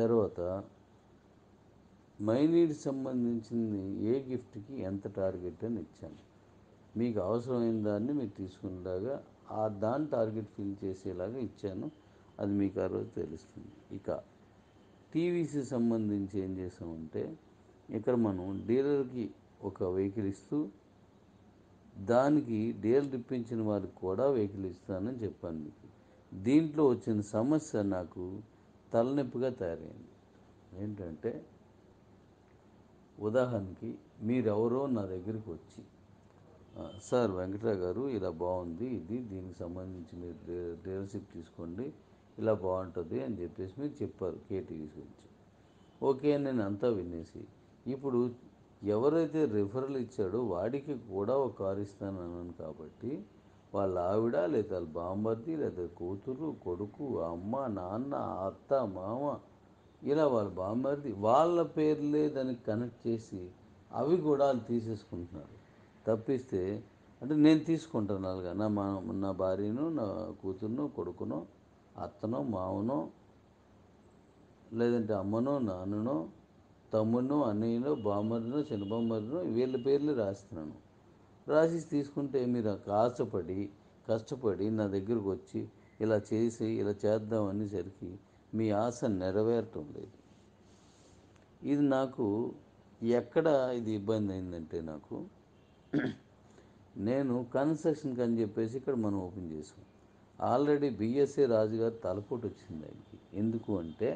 తర్వాత మైనీడ్కి సంబంధించింది ఏ గిఫ్ట్కి ఎంత టార్గెట్ అని ఇచ్చాను మీకు అవసరమైన దాన్ని మీరు తీసుకునేలాగా ఆ దాని టార్గెట్ ఫిల్ చేసేలాగా ఇచ్చాను అది మీకు ఆ రోజు తెలుస్తుంది ఇక టీవీసీ సంబంధించి ఏం చేసామంటే ఇక్కడ మనం డీలర్కి ఒక వెహికల్ ఇస్తూ దానికి డీలర్ ఇప్పించిన వారికి కూడా వెహికల్ ఇస్తానని చెప్పాను మీకు దీంట్లో వచ్చిన సమస్య నాకు తలనొప్పిగా తయారైంది ఏంటంటే ఉదాహరణకి మీరెవరో నా దగ్గరికి వచ్చి "ఆ, సార్ వెంకటరావు గారు ఇలా బాగుంది ఇది దీనికి సంబంధించి మీరు డీ- డీలర్షిప్ తీసుకోండి ఇలా బాగుంటుంది అని చెప్పేసి మీరు చెప్పారు కేటీవీ గురించి ఓకే అని నేను అంతా వినేసి ఇప్పుడు ఎవరైతే రిఫరల్ ఇచ్చాడో వాడికి కూడా ఒక కారు ఇస్తాను అన్నాను కాబట్టి వాళ్ళ ఆవిడ లేదా వాళ్ళ బామ్మర్ది లేదా కూతురు కొడుకు అమ్మ నాన్న అత్త మామ ఇలా వాళ్ళ బామ్మర్ది వాళ్ళ పేర్లే దానికి కనెక్ట్ చేసి అవి కూడా వాళ్ళు తీసేసుకుంటున్నారు తప్పిస్తే అంటే నేను తీసుకుంటాను అలాగా నా మా నా భార్యను నా కూతురును కొడుకును అత్తనో మావనో లేదంటే అమ్మనో నాన్ననో తమ్ముడినో అన్నయ్యనో బామ్మరినో చిన్నబామ్మరినో వీళ్ళ పేర్లు రాస్తున్నాను రాసి తీసుకుంటే మీరు ఆశపడి కష్టపడి నా దగ్గరకు వచ్చి ఇలా చేసి ఇలా చేద్దాం అనేసరికి మీ ఆశ నెరవేరటం లేదు ఇది నాకు ఎక్కడ ఇది ఇబ్బంది అయిందంటే నాకు నేను కన్స్ట్రక్షన్కి అని చెప్పేసి ఇక్కడ మనం ఓపెన్ చేసాం ఆల్రెడీ బిఎస్ఏ రాజు గారు తలపోటు వచ్చింది ఆయనకి ఎందుకు అంటే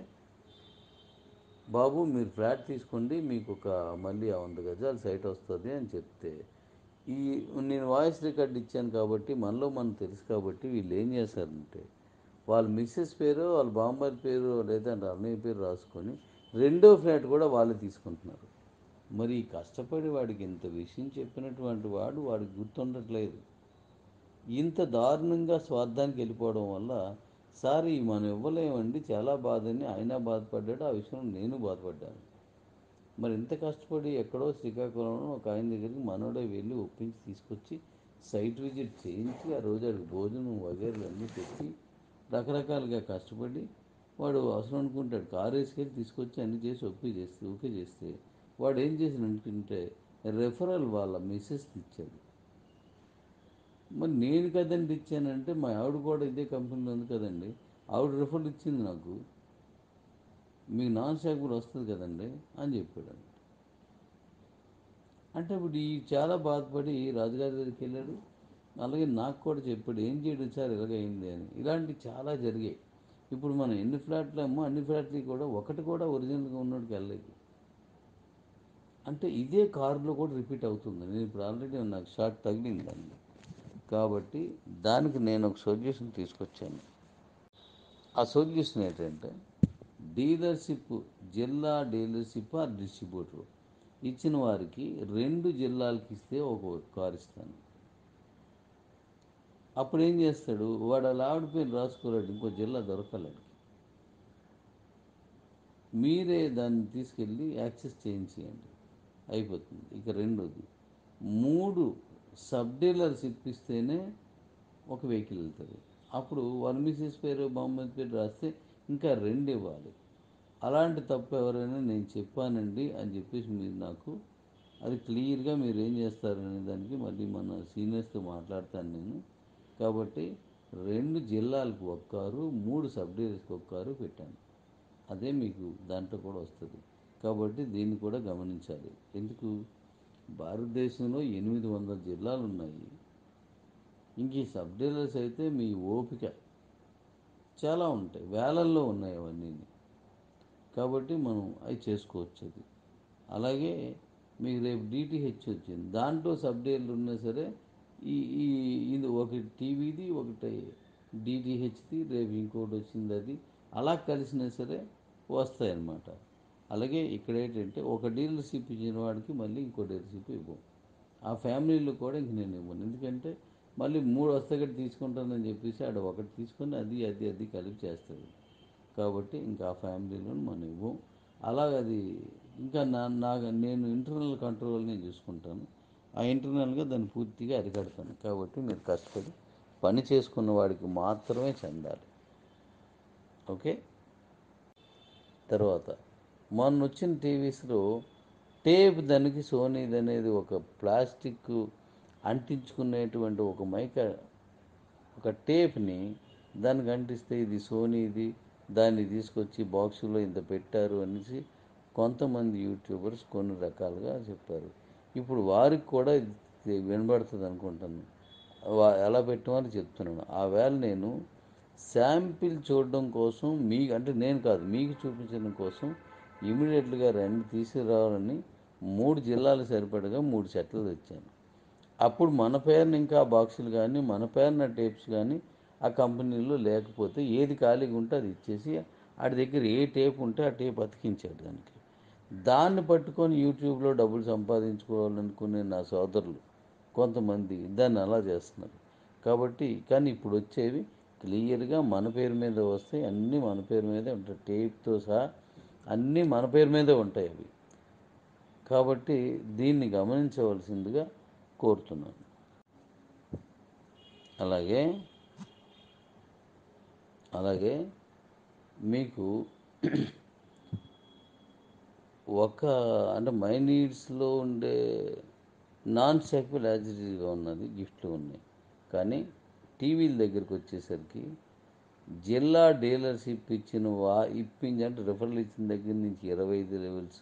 బాబు మీరు ఫ్లాట్ తీసుకోండి మీకు ఒక మళ్ళీ ఆ వంద గజాల సైట్ వస్తుంది అని చెప్తే ఈ నేను వాయిస్ రికార్డ్ ఇచ్చాను కాబట్టి మనలో మనం తెలుసు కాబట్టి వీళ్ళు ఏం చేశారంటే వాళ్ళ మిస్సెస్ పేరు వాళ్ళ బామ్మర్ పేరు లేదా అన్నయ్య పేరు రాసుకొని రెండో ఫ్లాట్ కూడా వాళ్ళు తీసుకుంటున్నారు మరి ఈ కష్టపడి వాడికి ఇంత విషయం చెప్పినటువంటి వాడు వాడికి గుర్తుండట్లేదు ఇంత దారుణంగా స్వార్థానికి వెళ్ళిపోవడం వల్ల సార్ ఈ మనం ఇవ్వలేమండి చాలా బాధని ఆయన బాధపడ్డాడు ఆ విషయంలో నేను బాధపడ్డాను మరి ఇంత కష్టపడి ఎక్కడో శ్రీకాకుళంలో ఒక ఆయన దగ్గరికి మనోడే వెళ్ళి ఒప్పించి తీసుకొచ్చి సైట్ విజిట్ చేయించి ఆ రోజు ఆడికి భోజనం వగేరలు అన్నీ పెట్టి రకరకాలుగా కష్టపడి వాడు అవసరం అనుకుంటాడు కారు వేసుకెళ్ళి తీసుకొచ్చి అన్ని చేసి ఒప్పి చేస్తే ఓకే చేస్తే వాడు ఏం చేసిన అనుకుంటే రెఫరల్ వాళ్ళ మిస్సెస్కి ఇచ్చాడు మరి నేను కదండి ఇచ్చానంటే మా ఆవిడ కూడా ఇదే కంపెనీలో ఉంది కదండి ఆవిడ రిఫర్ ఇచ్చింది నాకు మీకు నాన్ స్టాక్బుల్ వస్తుంది కదండి అని చెప్పాడు అంటే ఇప్పుడు ఈ చాలా బాధపడి రాజుగారి దగ్గరికి వెళ్ళాడు అలాగే నాకు కూడా చెప్పాడు ఏం చేయడం సార్ ఇలాగైంది అని ఇలాంటివి చాలా జరిగాయి ఇప్పుడు మనం ఎన్ని ఫ్లాట్లు అమ్మో అన్ని ఫ్లాట్లు కూడా ఒకటి కూడా ఒరిజినల్గా ఉన్నోడికి వెళ్ళలేదు అంటే ఇదే కారులో కూడా రిపీట్ అవుతుంది నేను ఇప్పుడు ఆల్రెడీ నాకు షార్ట్ తగిలింది దాన్ని కాబట్టి దానికి నేను ఒక సొల్యూషన్ తీసుకొచ్చాను ఆ సొల్యూషన్ ఏంటంటే డీలర్షిప్ జిల్లా డీలర్షిప్ ఆ డిస్ట్రిబ్యూటర్ ఇచ్చిన వారికి రెండు జిల్లాలకు ఇస్తే ఒక కారు ఇస్తాను అప్పుడు ఏం చేస్తాడు వాడు అలా ఆవిడ పేరు రాసుకోలేడు ఇంకో జిల్లా దొరకలేడు మీరే దాన్ని తీసుకెళ్ళి యాక్సెస్ చేయించేయండి అయిపోతుంది ఇక రెండోది మూడు సబ్ డీలర్షిప్ ఇస్తేనే ఒక వెహికల్ వెళ్తుంది అప్పుడు వన్ మిసెస్ పేరు బామ్మది పేరు రాస్తే ఇంకా రెండు ఇవ్వాలి అలాంటి తప్పు ఎవరైనా నేను చెప్పానండి అని చెప్పేసి మీరు నాకు అది క్లియర్గా మీరు ఏం చేస్తారనే దానికి మళ్ళీ మన సీనియర్స్తో మాట్లాడతాను నేను కాబట్టి రెండు జిల్లాలకు ఒక కారు మూడు సబ్ డీలర్స్కి ఒక కారు పెట్టాను అదే మీకు దాంట్లో కూడా వస్తుంది కాబట్టి దీన్ని కూడా గమనించాలి ఎందుకు భారతదేశంలో ఎనిమిది వందల జిల్లాలు ఉన్నాయి ఇంక ఈ సబ్ డీలర్స్ అయితే మీ ఓపిక చాలా ఉంటాయి వేలల్లో ఉన్నాయి అవన్నీ కాబట్టి మనం అవి చేసుకోవచ్చు అది అలాగే మీకు రేపు డిటిహెచ్ వచ్చింది దాంట్లో సబ్ డీలర్ ఉన్నా సరే ఈ ఈ ఇది ఒకటి టీవీది ఒకటి డిటిహెచ్ది రేపు ఇంకోటి వచ్చింది అది అలా కలిసినా సరే వస్తాయి అన్నమాట అలాగే ఇక్కడ ఏంటంటే ఒక డీలర్షిప్ ఇచ్చిన వాడికి మళ్ళీ ఇంకో డీలర్షిప్ ఇవ్వం ఆ ఫ్యామిలీలో కూడా ఇంక నేను ఇవ్వను ఎందుకంటే మళ్ళీ మూడు వస్తాయి కూడా తీసుకుంటానని చెప్పేసి ఆడ ఒకటి తీసుకొని అది అది అది కలిపి చేస్తాడు కాబట్టి ఇంకా ఆ ఫ్యామిలీలో మనం ఇవ్వం అలాగ అది ఇంకా నా నా నేను ఇంటర్నల్ కంట్రోల్ని చూసుకుంటాను ఆ ఇంటర్నల్గా దాన్ని పూర్తిగా అరికడతాను కాబట్టి మీరు కష్టపడి పని చేసుకున్న వాడికి మాత్రమే చెందాలి ఓకే తర్వాత మొన్న వచ్చిన టీవీస్లో టేప్ దానికి సోనీది అనేది ఒక ప్లాస్టిక్ అంటించుకునేటువంటి ఒక మైక ఒక టేప్ని దానికి అంటిస్తే ఇది సోనీది దాన్ని తీసుకొచ్చి బాక్సులో ఇంత పెట్టారు అనేసి కొంతమంది యూట్యూబర్స్ కొన్ని రకాలుగా చెప్పారు ఇప్పుడు వారికి కూడా ఇది వినబడుతుంది అనుకుంటాను వా- ఎలా పెట్టమని చెప్తున్నాను ఆ వేళ నేను శాంపిల్ చూడడం కోసం మీ అంటే నేను కాదు మీకు చూపించడం కోసం ఇమీడియట్గా రండి తీసుకురావాలని మూడు జిల్లాలు సరిపడగా మూడు సెట్లు తెచ్చాను అప్పుడు మన పేరున ఇంకా ఆ బాక్సులు కానీ మన పేరున టేప్స్ కానీ ఆ కంపెనీలో లేకపోతే ఏది ఖాళీగా ఉంటే అది ఇచ్చేసి ఆడి దగ్గర ఏ టేప్ ఉంటే ఆ టేప్ అతికించాడు దానికి దాన్ని పట్టుకొని యూట్యూబ్లో డబ్బులు సంపాదించుకోవాలనుకునే నా సోదరులు కొంతమంది దాన్ని అలా చేస్తున్నారు కాబట్టి కానీ ఇప్పుడు వచ్చేవి క్లియర్గా మన పేరు మీద వస్తాయి అన్నీ మన పేరు మీదే ఉంటాయి టేప్తో సహా అన్నీ మన పేరు మీదే ఉంటాయి అవి కాబట్టి దీన్ని గమనించవలసిందిగా కోరుతున్నాను అలాగే అలాగే మీకు ఒక అంటే మై నీడ్స్లో ఉండే నాన్ సెక్వెల్ యాజిటీగా ఉన్నది గిఫ్ట్లు ఉన్నాయి కానీ టీవీల దగ్గరికి వచ్చేసరికి జిల్లా డీలర్షిప్ ఇచ్చిన వా ఇప్పించి అంటే రిఫరల్ ఇచ్చిన దగ్గర నుంచి ఇరవై ఐదు లెవెల్స్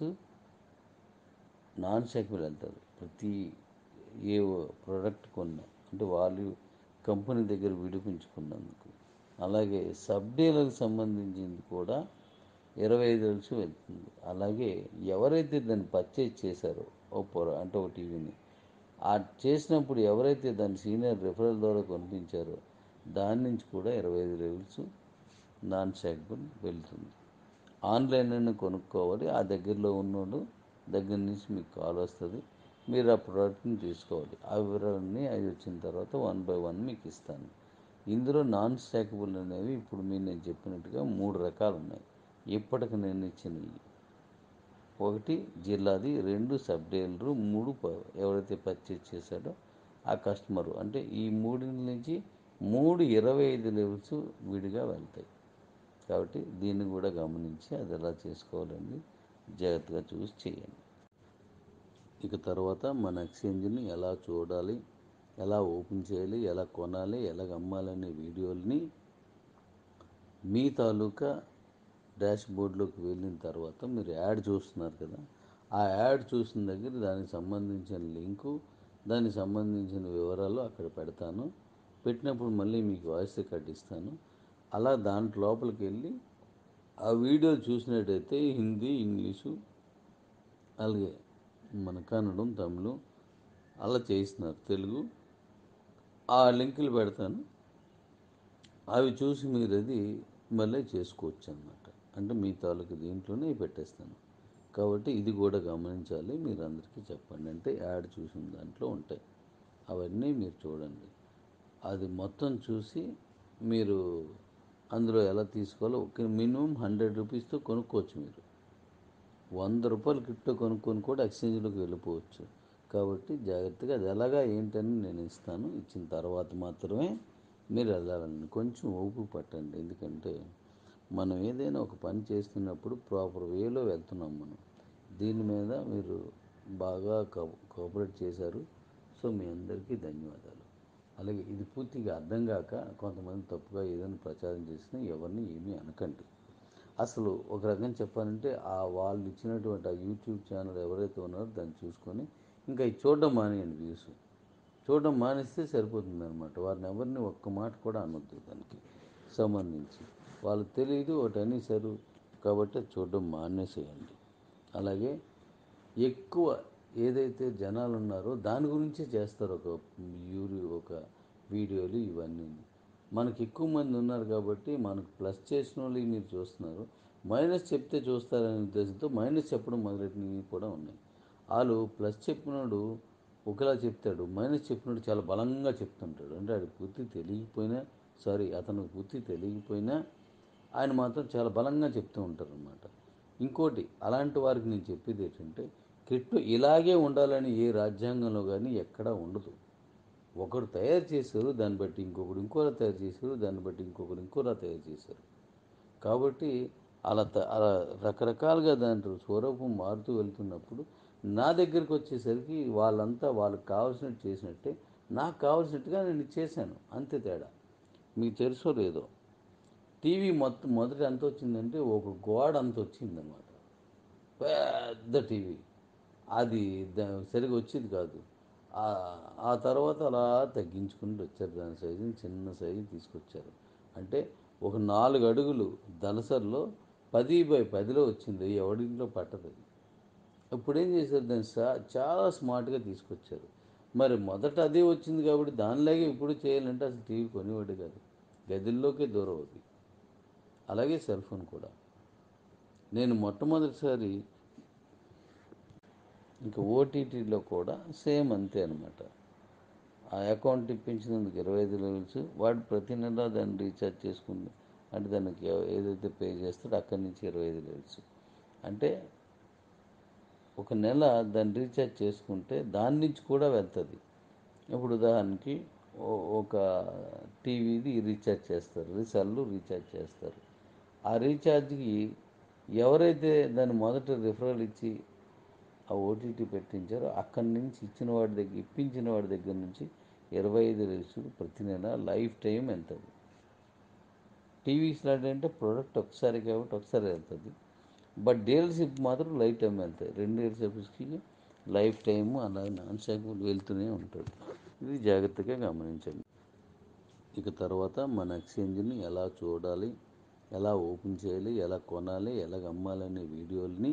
నాన్ సెక్వెల్ వెళ్తారు ప్రతి ఏ ప్రోడక్ట్ కొన్నా అంటే వాళ్ళు కంపెనీ దగ్గర విడిపించుకున్నందుకు అలాగే సబ్ డీలర్కి సంబంధించింది కూడా ఇరవై ఐదు లక్షలు వెళ్తుంది అలాగే ఎవరైతే దాన్ని పర్చేజ్ చేశారో ఓ పొర అంటే ఒక టీవీని ఆ చేసినప్పుడు ఎవరైతే దాని సీనియర్ రిఫరల్ ద్వారా కొనిపించారో దాని నుంచి కూడా ఇరవై ఐదు లెవెల్స్ నాన్ సెక్బుల్ వెళ్తుంది ఆన్లైన్ అని కొనుక్కోవాలి ఆ దగ్గరలో ఉన్నోడు దగ్గర నుంచి మీకు కాల్ వస్తుంది మీరు ఆ ప్రోడక్ట్ని తీసుకోవాలి ఆ వివరాలన్నీ అవి వచ్చిన తర్వాత వన్ బై వన్ మీకు ఇస్తాను ఇందులో నాన్ స్టాకబుల్ అనేవి ఇప్పుడు మీరు నేను చెప్పినట్టుగా మూడు రకాలు ఉన్నాయి ఇప్పటికి నేను ఇచ్చినవి ఒకటి జిల్లాది రెండు సబ్ డీలరు మూడు ప- ఎవరైతే పర్చేజ్ చేశాడో ఆ కస్టమరు అంటే ఈ మూడు నుంచి మూడు ఇరవై ఐదు లెవెల్స్ విడిగా వెళ్తాయి కాబట్టి దీన్ని కూడా గమనించి అది ఎలా చేసుకోవాలని జాగ్రత్తగా చూసి చేయండి ఇక తర్వాత మన ఎక్స్చేంజ్ని ఎలా చూడాలి ఎలా ఓపెన్ చేయాలి ఎలా కొనాలి ఎలా అమ్మాలనే వీడియోల్ని మీ తాలూకా డాష్ బోర్డ్లోకి వెళ్ళిన తర్వాత మీరు యాడ్ చూస్తున్నారు కదా ఆ యాడ్ చూసిన దగ్గర దానికి సంబంధించిన లింకు దానికి సంబంధించిన వివరాలు అక్కడ పెడతాను పెట్టినప్పుడు మళ్ళీ మీకు వాయిస్ రికార్డ్ ఇస్తాను అలా దాంట్ లోపలికి వెళ్ళి ఆ వీడియో చూసినట్టయితే హిందీ ఇంగ్లీషు అలాగే మన కన్నడం తమిళం అలా చేస్తున్నారు తెలుగు ఆ లింకులు పెడతాను అవి చూసి మీరు అది మళ్ళీ చేసుకోవచ్చు అనమాట అంటే మీ తాలూకు దీంట్లోనే పెట్టేస్తాను కాబట్టి ఇది కూడా గమనించాలి మీరు అందరికీ చెప్పండి అంటే యాడ్ చూసిన దాంట్లో ఉంటాయి అవన్నీ మీరు చూడండి అది మొత్తం చూసి మీరు అందులో ఎలా తీసుకోవాలో ఒక మినిమం హండ్రెడ్ రూపీస్తో కొనుక్కోవచ్చు మీరు వంద రూపాయలు కిట్తో కొనుక్కొని కూడా ఎక్స్చేంజ్లోకి వెళ్ళిపోవచ్చు కాబట్టి జాగ్రత్తగా అది ఎలాగా ఏంటని నేను ఇస్తాను ఇచ్చిన తర్వాత మాత్రమే మీరు వెళ్ళాలండి కొంచెం ఓపిక పట్టండి ఎందుకంటే మనం ఏదైనా ఒక పని చేస్తున్నప్పుడు ప్రాపర్ వేలో వెళ్తున్నాం మనం దీని మీద మీరు బాగా కో- కోఆపరేట్ చేశారు సో మీ అందరికీ ధన్యవాదాలు అలాగే ఇది పూర్తిగా అర్థం కాక కొంతమంది తప్పుగా ఏదైనా ప్రచారం చేసినా ఎవరిని ఏమీ అనకండి అసలు ఒక రకంగా చెప్పాలంటే ఆ వాళ్ళు ఇచ్చినటువంటి ఆ యూట్యూబ్ ఛానల్ ఎవరైతే ఉన్నారో దాన్ని చూసుకొని ఇంకా ఇది చూడడం మానేయండి వ్యూస్ చూడడం మానేస్తే సరిపోతుంది అనమాట వారిని ఎవరిని ఒక్క మాట కూడా అనొద్దు దానికి సంబంధించి వాళ్ళకి తెలియదు ఒకటి అనేసారు కాబట్టి అది చూడడం మానేసేయండి అలాగే ఎక్కువ ఏదైతే జనాలు ఉన్నారో దాని గురించే చేస్తారు ఒక యూరి ఒక వీడియోలు ఇవన్నీ మనకి ఎక్కువ మంది ఉన్నారు కాబట్టి మనకు ప్లస్ చేసిన వాళ్ళు మీరు చూస్తున్నారు మైనస్ చెప్తే చూస్తారనే ఉద్దేశంతో మైనస్ చెప్పడం మొదలెట్టినవి కూడా ఉన్నాయి వాళ్ళు ప్లస్ చెప్పినోడు ఒకలా చెప్తాడు మైనస్ చెప్పినోడు చాలా బలంగా చెప్తుంటాడు అంటే ఆడికి పూర్తి తెలియకపోయినా సారీ అతనికి పూర్తి తెలియకపోయినా ఆయన మాత్రం చాలా బలంగా చెప్తూ ఉంటారు అనమాట ఇంకోటి అలాంటి వారికి నేను చెప్పేది ఏంటంటే క్రిప్టో ఇలాగే ఉండాలని ఏ రాజ్యాంగంలో కానీ ఎక్కడా ఉండదు ఒకరు తయారు చేశారు దాన్ని బట్టి ఇంకొకరు ఇంకోలా తయారు చేశారు దాన్ని బట్టి ఇంకొకరు ఇంకోలా తయారు చేశారు కాబట్టి అలా త- అలా రకరకాలుగా దాంట్లో స్వరూపం మారుతూ వెళ్తున్నప్పుడు నా దగ్గరికి వచ్చేసరికి వాళ్ళంతా వాళ్ళకి కావాల్సినట్టు చేసినట్టే నాకు కావాల్సినట్టుగా నేను చేశాను అంతే తేడా మీకు తెలుసో లేదో టీవీ మొత్తం మొదట ఎంత వచ్చిందంటే ఒక గోడ అంత వచ్చిందన్నమాట పెద్ద టీవీ అది దా- సరిగా వచ్చేది కాదు ఆ- ఆ తర్వాత అలా తగ్గించుకుంటూ వచ్చారు దాని సైజుని చిన్న సైజు తీసుకొచ్చారు అంటే ఒక నాలుగు అడుగులు దళసరిలో పది బై పదిలో వచ్చింది ఎవడింట్లో పట్టదు అది ఇప్పుడు ఏం చేశారు దాన్ని సా- చాలా స్మార్ట్గా తీసుకొచ్చారు మరి మొదట అదే వచ్చింది కాబట్టి దానిలాగే ఇప్పుడు చేయాలంటే అసలు టీవీ కొనివాడు కాదు గదిల్లోకే దూరం అవుతుంది అలాగే సెల్ ఫోన్ కూడా నేను మొట్టమొదటిసారి ఇంకా ఓటీటీలో కూడా సేమ్ అంతే అనమాట ఆ అకౌంట్ ఇప్పించినందుకు ఇరవై ఐదు లెవెల్స్ వాడు ప్రతి నెల దాన్ని రీఛార్జ్ చేసుకుంది అంటే దానికి ఏ- ఏదైతే పే చేస్తాడో అక్కడి నుంచి ఇరవై ఐదు లెవెల్స్ అంటే ఒక నెల దాన్ని రీఛార్జ్ చేసుకుంటే దాని నుంచి కూడా వెళ్తుంది ఇప్పుడు ఉదాహరణకి ఓ- ఒక టీవీది రీఛార్జ్ చేస్తారు రీసార్లు రీఛార్జ్ చేస్తారు ఆ రీఛార్జ్కి ఎవరైతే దాన్ని మొదట రిఫరల్ ఇచ్చి ఆ ఓటీటీ పెట్టించారో అక్కడి నుంచి ఇచ్చిన వాడి దగ్గర ఇప్పించిన వాడి దగ్గర నుంచి ఇరవై ఐదు రేసులు ప్రతి నెల లైఫ్ టైం వెళ్తుంది టీవీ స్లాట్ అంటే ప్రోడక్ట్ ఒకసారి కాబట్టి ఒకసారి వెళ్తుంది బట్ డీలర్షిప్ మాత్రం లైఫ్ టైం వెళ్తాయి రెండు డీలర్షిప్స్కి లైఫ్ టైము అలాగే నాన్ స్టాప్ వెళ్తూనే ఉంటుంది ఇది జాగ్రత్తగా గమనించండి ఇక తర్వాత మన ఎక్స్చేంజ్ని ఎలా చూడాలి ఎలా ఓపెన్ చేయాలి ఎలా కొనాలి ఎలా అమ్మాలనే వీడియోల్ని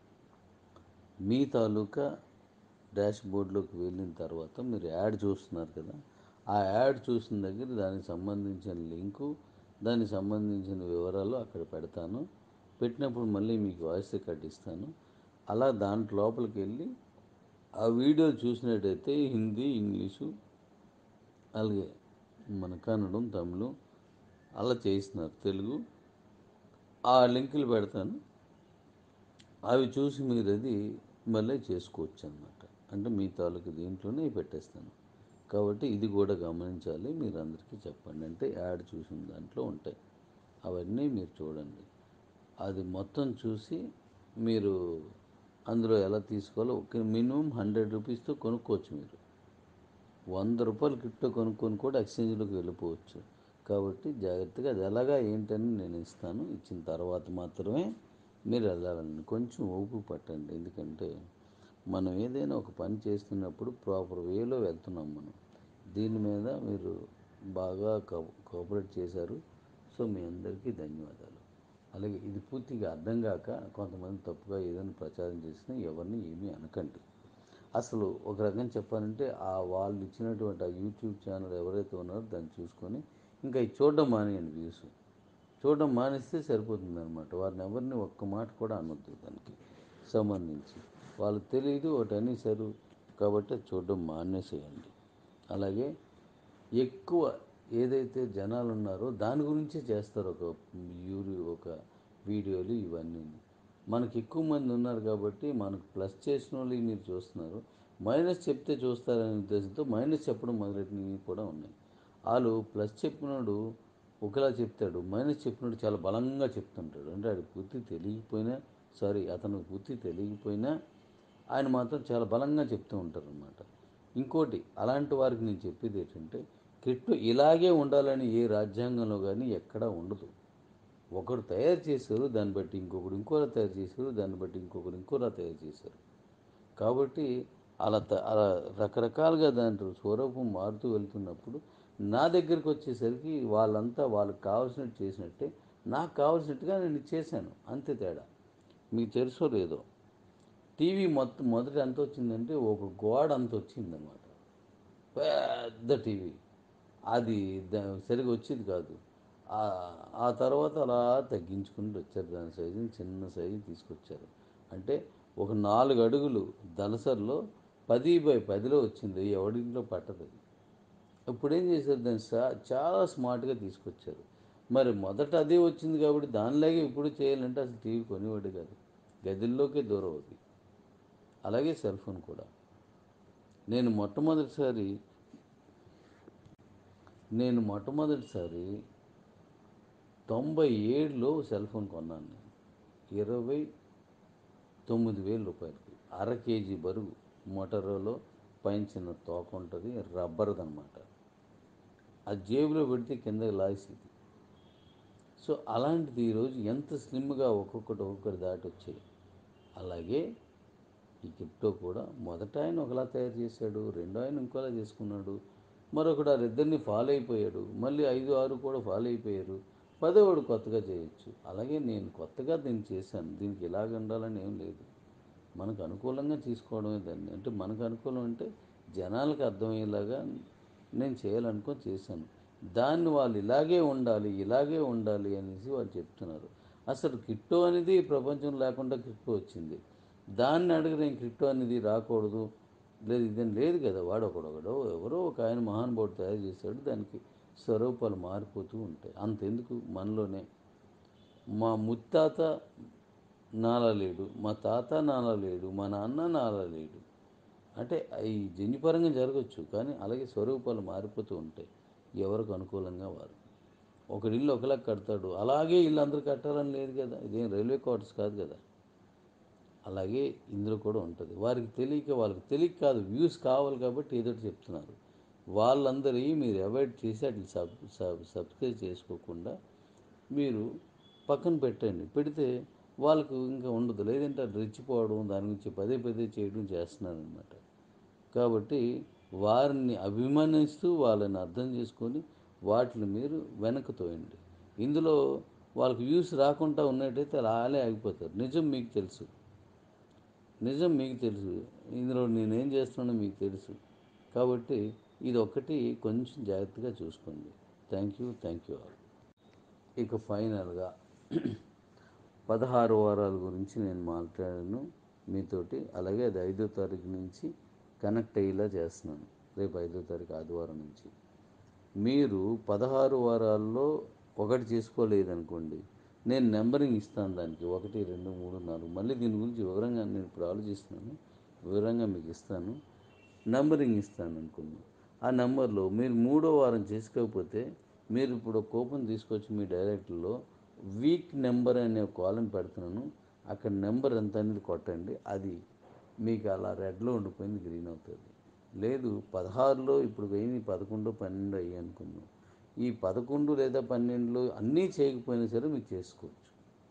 మీ తాలూకా డాష్ బోర్డ్లోకి వెళ్ళిన తర్వాత మీరు యాడ్ చూస్తున్నారు కదా ఆ యాడ్ చూసిన దగ్గర దానికి సంబంధించిన లింకు దానికి సంబంధించిన వివరాలు అక్కడ పెడతాను పెట్టినప్పుడు మళ్ళీ మీకు వాయిస్ రికార్డ్ ఇస్తాను అలా దాంట్ లోపలికి వెళ్ళి ఆ వీడియో చూసినట్టయితే హిందీ ఇంగ్లీషు అలాగే మన కన్నడం తమిళం అలా చేస్తున్నారు తెలుగు ఆ లింకులు పెడతాను అవి చూసి మీరు అది మళ్ళీ చేసుకోవచ్చు అనమాట అంటే మీ తాలూకు దీంట్లోనే పెట్టేస్తాను కాబట్టి ఇది కూడా గమనించాలి మీరు అందరికీ చెప్పండి అంటే యాడ్ చూసిన దాంట్లో ఉంటాయి అవన్నీ మీరు చూడండి అది మొత్తం చూసి మీరు అందులో ఎలా తీసుకోవాలో ఒక మినిమం హండ్రెడ్ రూపీస్తో కొనుక్కోవచ్చు మీరు వంద రూపాయలు కిట్టు కొనుక్కొని కూడా ఎక్స్చేంజ్లోకి వెళ్ళిపోవచ్చు కాబట్టి జాగ్రత్తగా అది ఎలాగా ఏంటని నేను ఇస్తాను ఇచ్చిన తర్వాత మాత్రమే మీరు వెళ్ళాలండి కొంచెం ఓపిక పట్టండి ఎందుకంటే మనం ఏదైనా ఒక పని చేస్తున్నప్పుడు ప్రాపర్ వేలో వెళ్తున్నాం మనం దీని మీద మీరు బాగా కో- కోఆపరేట్ చేశారు సో మీ అందరికీ ధన్యవాదాలు అలాగే ఇది పూర్తిగా అర్థం కాక కొంతమంది తప్పుగా ఏదైనా ప్రచారం చేసినా ఎవరిని ఏమీ అనకండి అసలు ఒక రకంగా చెప్పాలంటే ఆ వాళ్ళు ఇచ్చినటువంటి ఆ యూట్యూబ్ ఛానల్ ఎవరైతే ఉన్నారో దాన్ని చూసుకొని ఇంకా ఇది చూడడం మానేయండి వ్యూస్ చూడడం మానేస్తే సరిపోతుంది అనమాట వారిని ఎవరిని ఒక్క మాట కూడా అనొద్దు దానికి సంబంధించి వాళ్ళకి తెలియదు ఒకటి అనేసారు కాబట్టి అది చూడడం మానేసేయండి అలాగే ఎక్కువ ఏదైతే జనాలు ఉన్నారో దాని గురించే చేస్తారు ఒక యూరి ఒక వీడియోలు ఇవన్నీ మనకి ఎక్కువ మంది ఉన్నారు కాబట్టి మనకు ప్లస్ చేసిన వాళ్ళు మీరు చూస్తున్నారు మైనస్ చెప్తే చూస్తారనే ఉద్దేశంతో మైనస్ చెప్పడం మొదలెట్టినవి కూడా ఉన్నాయి వాళ్ళు ప్లస్ చెప్పినోడు ఒకలా చెప్తాడు మైనస్ చెప్పినోడు చాలా బలంగా చెప్తుంటాడు అంటే ఆడికి పూర్తి తెలియకపోయినా సారీ అతనికి పూర్తి తెలియకపోయినా ఆయన మాత్రం చాలా బలంగా చెప్తూ ఉంటారు అనమాట ఇంకోటి అలాంటి వారికి నేను చెప్పేది ఏంటంటే క్రిప్టో ఇలాగే ఉండాలని ఏ రాజ్యాంగంలో కానీ ఎక్కడా ఉండదు ఒకడు తయారు చేశారు దాన్ని బట్టి ఇంకొకడు ఇంకోలా తయారు చేశారు దాన్ని బట్టి ఇంకొకరు ఇంకోలా తయారు చేశారు కాబట్టి అలా త- అలా రకరకాలుగా దాంట్లో స్వరూపం మారుతూ వెళ్తున్నప్పుడు నా దగ్గరికి వచ్చేసరికి వాళ్ళంతా వాళ్ళకి కావాల్సినట్టు చేసినట్టే నాకు కావాల్సినట్టుగా నేను చేశాను అంతే తేడా మీకు తెలుసో లేదో టీవీ మొత్తం మొదట ఎంత వచ్చిందంటే ఒక గోడ అంత వచ్చిందన్నమాట పెద్ద టీవీ అది దా- సరిగా వచ్చేది కాదు ఆ- ఆ తర్వాత అలా తగ్గించుకుంటూ వచ్చారు దాని సైజుని చిన్న సైజు తీసుకొచ్చారు అంటే ఒక నాలుగు అడుగులు దళసరిలో పది బై పదిలో వచ్చింది ఎవడింట్లో పట్టదు అది ఇప్పుడు ఏం చేశారు దాన్ని సా- చాలా స్మార్ట్గా తీసుకొచ్చారు మరి మొదట అదే వచ్చింది కాబట్టి దానిలాగే ఇప్పుడు చేయాలంటే అసలు టీవీ కొనివాడు కాదు గదిల్లోకే దూరం అవుతుంది అలాగే సెల్ ఫోన్ కూడా నేను మొట్టమొదటిసారి నేను మొట్టమొదటిసారి తొంభై ఏడులో సెల్ ఫోన్ కొన్నాను నేను ఇరవై తొమ్మిది వేల రూపాయలకి అర కేజీ బరువు మోటారోలో పైన చిన్న తోక ఉంటుంది రబ్బర్ది అనమాట అది జేబులో పెడితే కింద లాగేసింది సో అలాంటిది ఈరోజు ఎంత స్లిమ్గా ఒక్కొక్కటి ఒక్కొక్కటి దాటి వచ్చాయి అలాగే ఈ క్రిప్టో కూడా మొదట ఆయన ఒకలా తయారు చేశాడు రెండో ఆయన ఇంకోలా చేసుకున్నాడు మరొకడు వాళ్ళిద్దరిని ఫాలో అయిపోయాడు మళ్ళీ ఐదు ఆరు కూడా ఫాలో అయిపోయారు పదోవాడు కొత్తగా చేయొచ్చు అలాగే నేను కొత్తగా దీన్ని చేశాను దీనికి ఇలాగ ఉండాలని ఏం లేదు మనకు అనుకూలంగా తీసుకోవడమే దాన్ని అంటే మనకు అనుకూలం అంటే జనాలకు అర్థమయ్యేలాగా నేను చేయాలనుకొని చేశాను దాన్ని వాళ్ళు ఇలాగే ఉండాలి ఇలాగే ఉండాలి అనేసి వాళ్ళు చెప్తున్నారు అసలు క్రిప్టో అనేది ప్రపంచం లేకుండా క్రిప్టో వచ్చింది దాన్ని అడిగి నేను క్రిప్టో అనేది రాకూడదు లేదు ఇదేం లేదు కదా వాడు ఒకడొకడో ఎవరో ఒక ఆయన మహానుభావుడు తయారు చేశాడు దానికి స్వరూపాలు మారిపోతూ ఉంటాయి అంతెందుకు మనలోనే మా ముత్తాత నాలలేడు మా తాత నాలలేడు మా నాన్న నాలలేడు అంటే ఈ జన్యుపరంగా జరగచ్చు కానీ అలాగే స్వరూపాలు మారిపోతూ ఉంటాయి ఎవరికి అనుకూలంగా వారు ఒకడి ఇల్లు ఒకలా కడతాడు అలాగే ఇల్లు అందరూ కట్టాలని లేదు కదా ఇదేం రైల్వే క్వార్టర్స్ కాదు కదా అలాగే ఇందులో కూడా ఉంటుంది వారికి తెలియక వాళ్ళకి తెలియక కాదు వ్యూస్ కావాలి కాబట్టి ఏదో ఒకటి చెప్తున్నారు వాళ్ళందరి మీరు అవాయిడ్ చేసి అట్లా సబ్ సబ్ సబ్స్క్రైబ్ చేసుకోకుండా మీరు పక్కన పెట్టండి పెడితే వాళ్ళకు ఇంకా ఉండదు లేదంటే అది రెచ్చిపోవడం దాని గురించి పదే పదే చేయడం చేస్తున్నారనమాట కాబట్టి వారిని అభిమానిస్తూ వాళ్ళని అర్థం చేసుకొని వాటిని మీరు వెనక్కి తోయండి ఇందులో వాళ్ళకి వ్యూస్ రాకుండా ఉన్నట్టయితే అలానే ఆగిపోతారు నిజం మీకు తెలుసు నిజం మీకు తెలుసు ఇందులో నేనేం చేస్తున్నానో మీకు తెలుసు కాబట్టి ఇది ఒక్కటి కొంచెం జాగ్రత్తగా చూసుకోండి thank you thank you all ఇక ఫైనల్గా పదహారు వారాల గురించి నేను మాట్లాడాను మీతోటి అలాగే అది ఐదో తారీఖు నుంచి కనెక్ట్ అయ్యేలా చేస్తున్నాను రేపు ఐదో తారీఖు ఆదివారం నుంచి మీరు పదహారు వారాల్లో ఒకటి చేసుకోలేదనుకోండి నేను నెంబరింగ్ ఇస్తాను దానికి ఒకటి రెండు మూడు నాలుగు మళ్ళీ దీని గురించి వివరంగా నేను ఇప్పుడు ఆలోచిస్తున్నాను వివరంగా మీకు ఇస్తాను నెంబరింగ్ ఇస్తాను అనుకున్నాను ఆ నెంబర్లో మీరు మూడో వారం చేసుకోకపోతే మీరు ఇప్పుడు కూపన్ తీసుకొచ్చి మీ డైరెక్ట్లో వీక్ నెంబర్ అనే కాలం పెడుతున్నాను అక్కడ నెంబర్ ఎంత అనేది కొట్టండి అది మీకు అలా రెడ్లో ఉండిపోయింది గ్రీన్ అవుతుంది లేదు పదహారులో ఇప్పుడు వెయ్యి పదకొండు పన్నెండు అయ్యి అనుకుందాం ఈ పదకొండు లేదా పన్నెండులో అన్నీ చేయకపోయినా సరే మీకు చేసుకోవచ్చు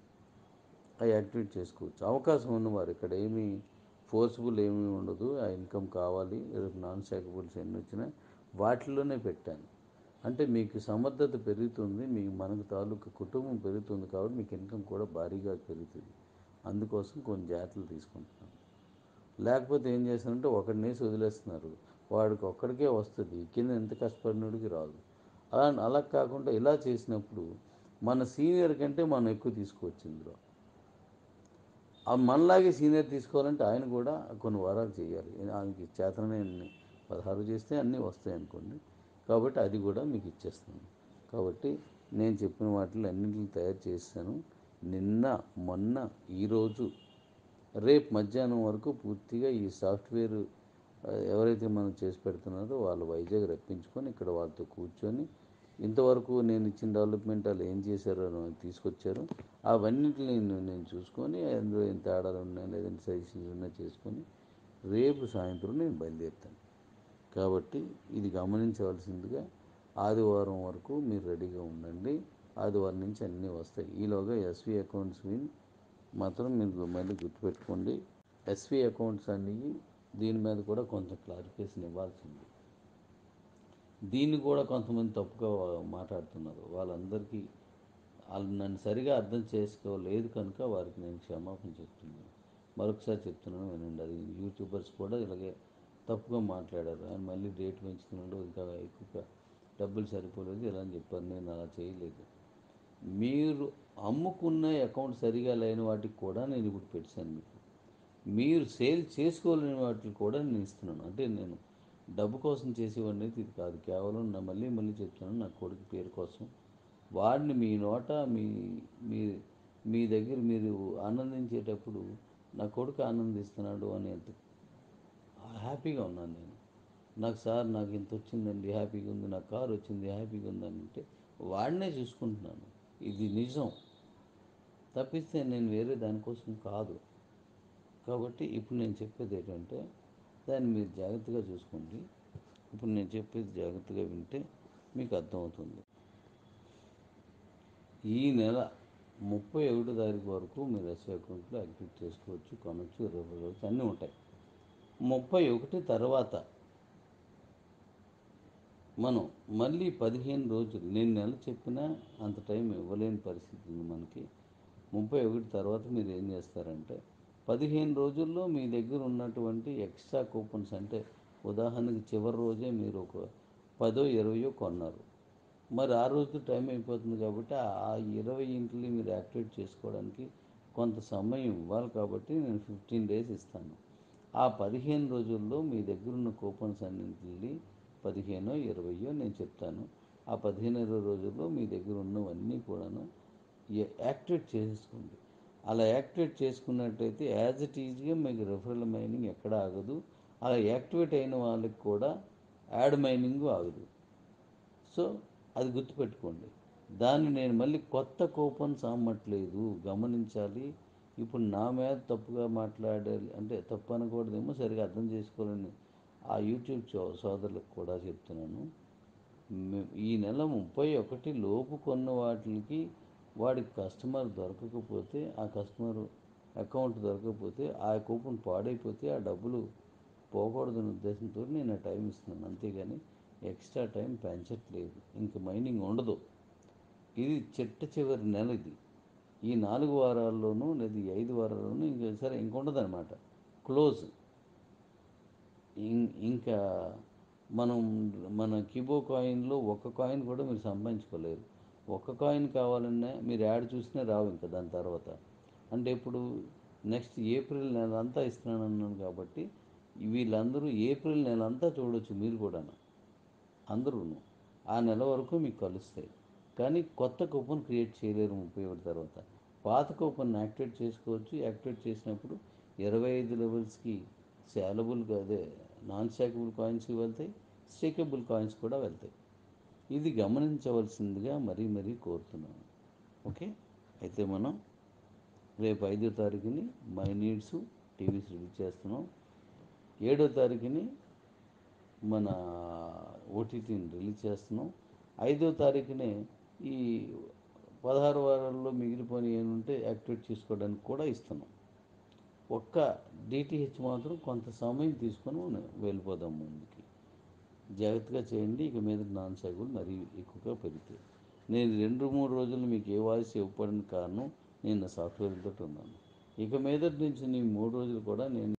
అవి యాక్టివేట్ చేసుకోవచ్చు అవకాశం ఉన్నవారు ఇక్కడ ఏమీ ఫోర్స్ఫుల్ ఏమీ ఉండదు ఆ ఇన్కమ్ కావాలి రేపు నాన్ స్టాకబుల్స్ ఎన్ని వచ్చినా వాటిలోనే పెట్టాను అంటే మీకు సమర్థత పెరుగుతుంది మీకు మనకు తాలూకు కుటుంబం పెరుగుతుంది కాబట్టి మీకు ఇన్కమ్ కూడా భారీగా పెరుగుతుంది అందుకోసం కొన్ని జాగ్రత్తలు తీసుకుంటున్నాను లేకపోతే ఏం చేస్తారంటే ఒకడినేసి వదిలేస్తున్నారు వాడికి ఒక్కడికే వస్తుంది కింద ఎంత కష్టపడినోడికి రాదు అలా అలా కాకుండా ఇలా చేసినప్పుడు మన సీనియర్ కంటే మనం ఎక్కువ తీసుకోవచ్చు ఇందులో ఆ మనలాగే సీనియర్ తీసుకోవాలంటే ఆయన కూడా కొన్ని వారాలు చేయాలి ఆయనకి చేతననే అన్ని పదహారు చేస్తే అన్నీ వస్తాయి అనుకోండి కాబట్టి అది కూడా మీకు ఇచ్చేస్తాను కాబట్టి నేను చెప్పిన వాటిలో అన్నింటిని తయారు చేశాను నిన్న మొన్న ఈరోజు రేపు మధ్యాహ్నం వరకు పూర్తిగా ఈ సాఫ్ట్వేర్ ఆ, ఎవరైతే మనం చేసి పెడుతున్నారో వాళ్ళు వైజాగ్ రప్పించుకొని ఇక్కడ వాళ్ళతో కూర్చొని ఇంతవరకు నేను ఇచ్చిన డెవలప్మెంట్ వాళ్ళు ఏం చేశారో అని తీసుకొచ్చారు అవన్నిటిని నేను నేను చూసుకొని అందులో ఏం తేడాలు ఉన్నాయి లేదంటే సజెషన్స్ ఉన్నాయి చేసుకొని రేపు సాయంత్రం నేను బయలుదేరుతాను కాబట్టి ఇది గమనించవలసిందిగా ఆదివారం వరకు మీరు రెడీగా ఉండండి ఆదివారం నుంచి అన్నీ వస్తాయి ఈలోగా ఎస్వి అకౌంట్స్ విన్ మాత్రం మీరు మళ్ళీ గుర్తుపెట్టుకోండి ఎస్వి అకౌంట్స్ అనేవి దీని మీద కూడా కొంచెం క్లారిఫికేషన్ ఇవ్వాల్సింది దీన్ని కూడా కొంతమంది తప్పుగా మాట్లాడుతున్నారు వాళ్ళందరికీ వాళ్ళు నన్ను సరిగా అర్థం చేసుకోలేదు కనుక వారికి నేను క్షమాపణ చెప్తున్నాను మరొకసారి చెప్తున్నాను వినండి అది యూట్యూబర్స్ కూడా ఇలాగే తప్పుగా మాట్లాడారు ఆయన మళ్ళీ రేట్ పెంచుతున్నాడు ఇంకా ఎక్కువ డబ్బులు సరిపోలేదు ఇలా అని చెప్పారు నేను అలా చేయలేదు మీరు అమ్ముకున్న అకౌంట్ సరిగా లేని వాటికి కూడా నేను ఇప్పుడు పెట్టాను మీకు మీరు సేల్ చేసుకోలేని వాటికి కూడా నేను ఇస్తున్నాను అంటే నేను డబ్బు కోసం చేసేవాడిని అయితే ఇది కాదు కేవలం నా మళ్ళీ మళ్ళీ చెప్తున్నాను నా కొడుకు పేరు కోసం వాడిని మీ నోట మీ మీ మీ దగ్గర మీరు ఆనందించేటప్పుడు నా కొడుకు ఆనందిస్తున్నాడు అనేది హ్యాపీగా ఉన్నాను నేను నాకు సార్ నాకు ఇంత వచ్చిందండి హ్యాపీగా ఉంది నాకు కారు వచ్చింది హ్యాపీగా ఉందని అంటే వాడినే చూసుకుంటున్నాను ఇది నిజం తప్పిస్తే నేను వేరే దానికోసం కాదు కాబట్టి ఇప్పుడు నేను చెప్పేది ఏంటంటే దాన్ని మీరు జాగ్రత్తగా చూసుకోండి ఇప్పుడు నేను చెప్పేది జాగ్రత్తగా వింటే మీకు అర్థమవుతుంది ఈ నెల ముప్పై ఒకటో తారీఖు వరకు మీరు ఎస్ఐ అకౌంట్లో యాక్టివేట్ చేసుకోవచ్చు కొనవచ్చు ఇరవై రోజు అన్నీ ఉంటాయి ముప్పై ఒకటి తర్వాత మనం మళ్ళీ పదిహేను రోజులు నేను నెల చెప్పినా అంత టైం ఇవ్వలేని పరిస్థితి ఉంది మనకి ముప్పై ఒకటి తర్వాత మీరు ఏం చేస్తారంటే పదిహేను రోజుల్లో మీ దగ్గర ఉన్నటువంటి ఎక్స్ట్రా కూపన్స్ అంటే ఉదాహరణకి చివరి రోజే మీరు ఒక పదో ఇరవయో కొన్నారు మరి ఆ రోజు టైం అయిపోతుంది కాబట్టి ఆ ఇరవై ఇంటిని మీరు యాక్టివేట్ చేసుకోవడానికి కొంత సమయం ఇవ్వాలి కాబట్టి నేను ఫిఫ్టీన్ డేస్ ఇస్తాను ఆ పదిహేను రోజుల్లో మీ దగ్గర ఉన్న కూపన్స్ అన్నింటిని పదిహేనో ఇరవయో నేను చెప్తాను ఆ పదిహేను ఇరవై రోజుల్లో మీ దగ్గర ఉన్నవన్నీ కూడాను యా- యాక్టివేట్ చేసేసుకోండి అలా యాక్టివేట్ చేసుకున్నట్టయితే యాజ్ ఇట్ ఈజ్గా మీకు రెఫరల్ మైనింగ్ ఎక్కడ ఆగదు అలా యాక్టివేట్ అయిన వాళ్ళకి కూడా యాడ్ మైనింగ్ ఆగదు సో అది గుర్తుపెట్టుకోండి దాన్ని నేను మళ్ళీ కొత్త కూపన్స్ అమ్మట్లేదు గమనించాలి ఇప్పుడు నా మీద తప్పుగా మాట్లాడాలి అంటే తప్పు అనకూడదేమో సరిగా అర్థం చేసుకోవాలని ఆ యూట్యూబ్ సో- సోదరులకు కూడా చెప్తున్నాను మే- ఈ నెల ముప్పై ఒకటి లోపు కొన్న వాటికి వాడికి కస్టమర్ దొరకకపోతే ఆ కస్టమర్ అకౌంట్ దొరకకపోతే ఆ కూపన్ పాడైపోతే ఆ డబ్బులు పోకూడదనే ఉద్దేశంతో నేను ఆ టైం ఇస్తున్నాను అంతేగాని ఎక్స్ట్రా టైం పెంచట్లేదు ఇంక మైనింగ్ ఉండదు ఇది చిట్ట చివరి నెల ఇది ఈ నాలుగు వారాల్లోనూ లేదా ఈ ఐదు వారాల్లోనూ ఇంకా సరే ఇంకొండదు అనమాట క్లోజ్ ఇం- ఇంకా మనం మన కిబో కాయిన్లో ఒక్క కాయిన్ కూడా మీరు సంపాదించుకోలేరు ఒక్క కాయిన్ కావాలన్నా మీరు యాడ్ చూసినా రావు ఇంకా దాని తర్వాత అంటే ఇప్పుడు నెక్స్ట్ ఏప్రిల్ నెల అంతా ఇస్తున్నాను అన్నాను కాబట్టి వీళ్ళందరూ ఏప్రిల్ నెల అంతా చూడొచ్చు మీరు కూడా అందరూ ఆ నెల వరకు మీకు కలుస్తాయి కానీ కొత్త కూపన్ క్రియేట్ చేయలేరు ముప్పై ఒకటి తర్వాత పాత కూపన్ యాక్టివేట్ చేసుకోవచ్చు యాక్టివేట్ చేసినప్పుడు ఇరవై ఐదు లెవెల్స్కి శాలబుల్ అదే నాన్ స్టాకబుల్ కాయిన్స్కి వెళ్తాయి స్టేకబుల్ కాయిన్స్ కూడా వెళ్తాయి ఇది గమనించవలసిందిగా మరీ మరీ కోరుతున్నాను ఓకే అయితే మనం రేపు ఐదో తారీఖుని మై నీడ్స్ టీవీస్ రిలీజ్ చేస్తున్నాం ఏడో తారీఖుని మన ఓటీటీని రిలీజ్ చేస్తున్నాం ఐదో తారీఖునే ఈ పదహారు వారాల్లో మిగిలిపోయిన ఏముంటే యాక్టివేట్ చేసుకోవడానికి కూడా ఇస్తున్నాం ఒక్క డిటిహెచ్ మాత్రం కొంత సమయం తీసుకొని మనం వెళ్ళిపోదాం ముందుకి జాగ్రత్తగా చేయండి ఇక మీద నాన్ సైకిల్ మరీ ఎక్కువగా పెరుగుతాయి నేను రెండు మూడు రోజులు మీకు ఏ వాయిస్ ఇవ్వడానికి కారణం నేను నా సాఫ్ట్వేర్ తోటి ఉన్నాను ఇక మీదటి నుంచి నీ మూడు రోజులు కూడా నేను